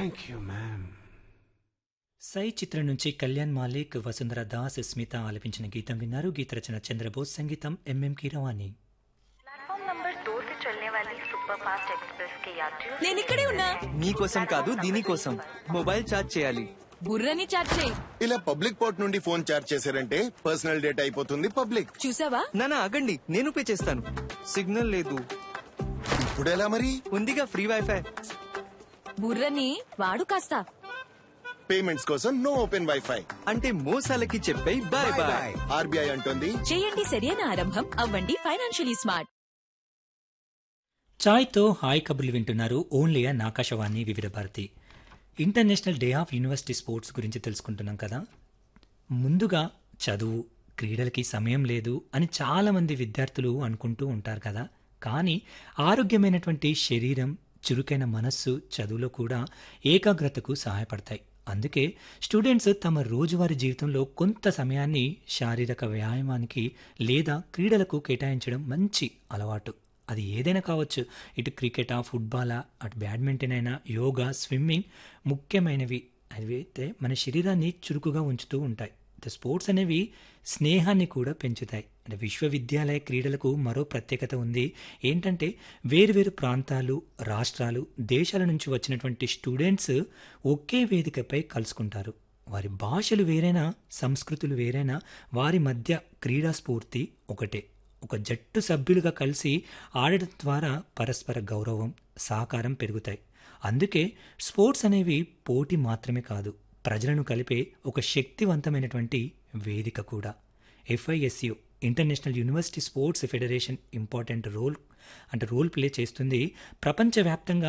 thank you ma'am సై చిత్రం నుంచి కళ్యాణ్ మాలిక్ వసుంధర దాస్ స్మిత ఆలపించిన గీతం విన్నారు గీత రచన చంద్రబోస్ సంగీతం ఎంఎం కీరవాణి प्लेटफॉर्म नंबर दो से चलने वाली सुपर फास्ट एक्सप्रेस के यात्रियों నేను ఇక్కడే ఉన్నా మీకోసం కాదు దీనికోసం మొబైల్ ఛార్జ్ చేయాలి బుర్రని చాట్ చేయి ఇలా పబ్లిక్ పోర్ట్ నుండి ఫోన్ చార్జ్ చేశారంటే పర్సనల్ డేటా అయిపోతుంది పబ్లిక్ చూసావా నానా ఆగండి నేను పే చేస్తాను సిగ్నల్ లేదు ఇప్పుడు ఎలా మరి ఉందిగా ఫ్రీ వైఫై బుర్రని వాడు కాస్త పేమెంట్స్ కోసం నో ఓపెన్ వైఫై అంటే మోసాలకి చెప్పే బాయ్ బాయ్ ఆర్బీఐ అంటోంది చేయండి సరైన ఆరంభం అవ్వండి ఫైనాన్షియలీ స్మార్ట్ చాయ్తో హాయ్ కబుర్లు వింటున్నారు only on Akashvani Vividh Bharati international day of university sports గురించి తెలుసుకుంటున్నాం కదా ముందుగా చదువు క్రీడలకి సమయం లేదు అని చాలామంది విద్యార్థులు అనుకుంటూ ఉంటారు కదా కానీ ఆరోగ్యమైనటువంటి శరీరం చురుకైన మనస్సు చదువులో కూడా ఏకాగ్రతకు సహాయపడతాయి అందుకే స్టూడెంట్స్ తమ రోజువారీ జీవితంలో కొంత సమయాన్ని శారీరక వ్యాయామానికి లేదా క్రీడలకు కేటాయించడం మంచి అలవాటు అది ఏదైనా కావచ్చు ఇటు క్రికెటా ఫుట్బాలా అటు బ్యాడ్మింటన్ అయినా యోగా స్విమ్మింగ్ ముఖ్యమైనవి అవి అయితే మన శరీరాన్ని చురుకుగా ఉంచుతూ ఉంటాయి ద స్పోర్ట్స్ అనేవి స్నేహాన్ని కూడా పెంచుతాయి అంటే విశ్వవిద్యాలయ క్రీడలకు మరో ప్రత్యేకత ఉంది ఏంటంటే వేరువేరు ప్రాంతాలు రాష్ట్రాలు దేశాల నుంచి వచ్చినటువంటి స్టూడెంట్స్ ఒకే వేదికపై కలుసుకుంటారు వారి భాషలు వేరైనా సంస్కృతులు వేరైనా వారి మధ్య క్రీడా స్ఫూర్తి ఒకటే ఒక జట్టు సభ్యులుగా కలిసి ఆడటం ద్వారా పరస్పర గౌరవం సహకారం పెరుగుతాయి అందుకే స్పోర్ట్స్ అనేవి పోటీ మాత్రమే కాదు ప్రజలను కలిపే ఒక శక్తివంతమైనటువంటి వేదిక కూడా F I S U international university sports federation important role అంటే రోల్ ప్లే చేస్తుంది ప్రపంచవ్యాప్తంగా